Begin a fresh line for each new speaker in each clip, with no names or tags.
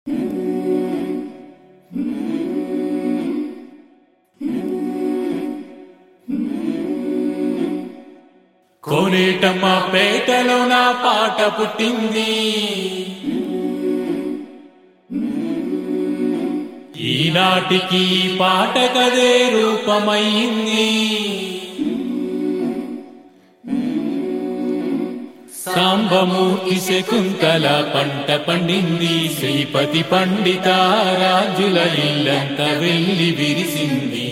కోనేటమ్మ పేటలో నా పాట పుట్టింది ఈనాటికి ఈ పాట కదే రూపమైంది సాంబమూర్తి శకుంతల పంట పండింది శ్రీపతి పండిత రాజుల ఇల్లంత వెళ్ళి విరిసింది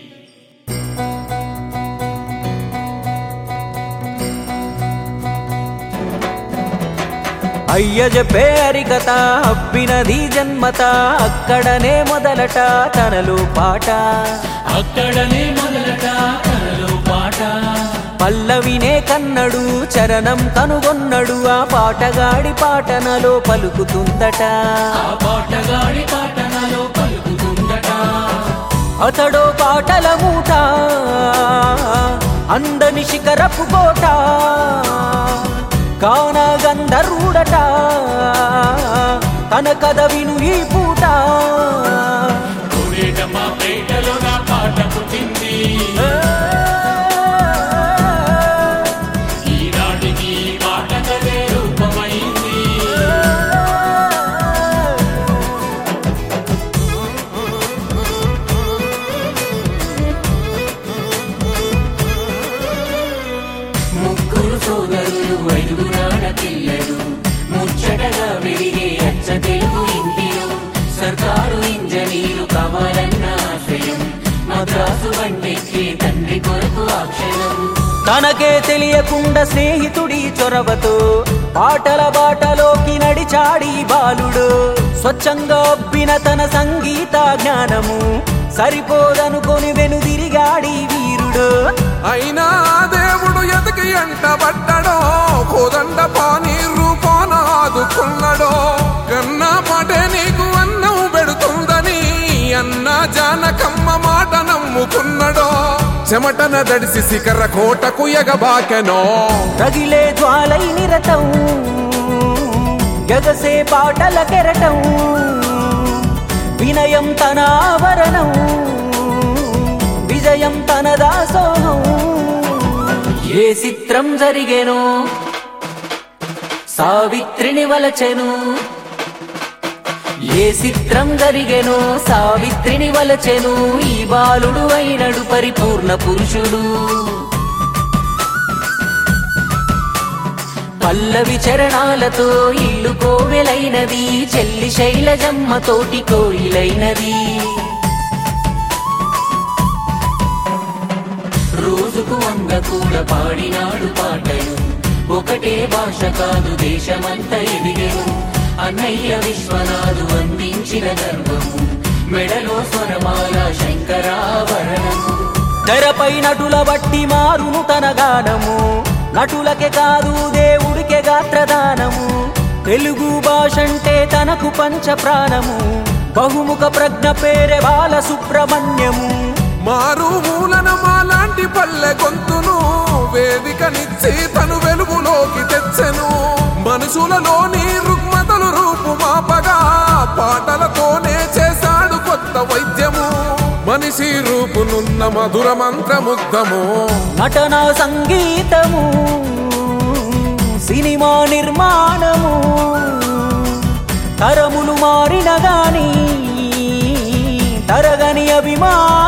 అయ్య చెప్పే హరికథ అబ్బినది జన్మత అక్కడనే మొదలట తనలు పాట
అక్కడనే మొదలట కనలో పాట
పల్లవినే కన్నడు చరణం కనుగొన్నడు ఆ పాటగాడి పాటనలో పలుకుతుందట
ఆ పాటగాడి పాటనలో పలుకుతుందట
అతడో పాటల మూట అందని శిఖరపు కోట కాన గంధర్వుడట తన కథ విను ఈ పూట
కోనేటమ్మ పేటలో నా పాట పుట్టింది ఈనాటికి ఈ పాట కదే రూపమైంది
ముగ్గురు సోదరులు ఐదుగురాడ పిల్లలు ముచ్చటగా వెలిగే అచ్చ తెలుగు ఇంటిలో సర్కారు ఇంజనీరు కావాలన్న ఆశయం మద్రాసు వంటెక్కే తండ్రి కొరకు అక్షరం
తనకే తెలియకుండా స్నేహితుడి చొరవతో పాటల బాటలోకి నడిచాడి బాలుడు స్వచ్ఛంగా ఒప్పిన తన సంగీత జ్ఞానము సరిపోదనుకొని వెనుదిరిగాడి వీరుడు
అయినా దేవుడు ఎదకి ఎంటబడ్డడో కోదండ పాని రూపాన ఆదుకున్నడో కన్నా మాటే నీకు అన్నం పెడుతుందని అన్న జానకమ్మ మాట నమ్ముకున్నడో చెమటన దడిసి శిఖర కోటకు ఎగబాకెనో
రగిలే జ్వాలై నిరతం గగసే పాటల కెరటం వినయం తన ఆవరణం విజయం తన దాసోహం ఏ చిత్రం జరిగెనో సావిత్రిని వలచెను ఏ చిత్రం జరిగెనో సావిత్రిని వలచెను ఈ బాలుడు అయినడు పరిపూర్ణ పురుషుడు పల్లవి చరణాలతో ఇల్లు కోవెలైనది చెల్లి శైలజమ్మ తోటి కోయిలైనది
రోజుకు వంద కూడా పాడినాడు పాటలు ఒకటే భాష కాదు దేశమంతా ఎదిగెను అన్నయ్య విశ్వనాథు అందించిన గర్వము మెడలో స్వరమాల శంకరాభరణము
తెరపై నటుల బట్టి మారును తన గానము నటులకే కాదు దేవుడికే గాత్రదానము తెలుగు భాష అంటే తనకు పంచ ప్రాణము బహుముఖ ప్రజ్ఞ పేరే బాల సుబ్రహ్మణ్యము
మారు మూలన మాలాంటి పల్లె గొంతును వేదికనిచ్చి తను వెలుగులోకి తెచ్చెను మనుషులలోని రుగ్మతలు రూపు మాపగా పాటలతోనే చేశాడు కొత్త వైద్యము మనిషి రూపునున్న మధుర మంత్రముగ్ధము
నటన సంగీతము సినిమా నిర్మాణము తరములు మారిన గాని తరగని అభిమానం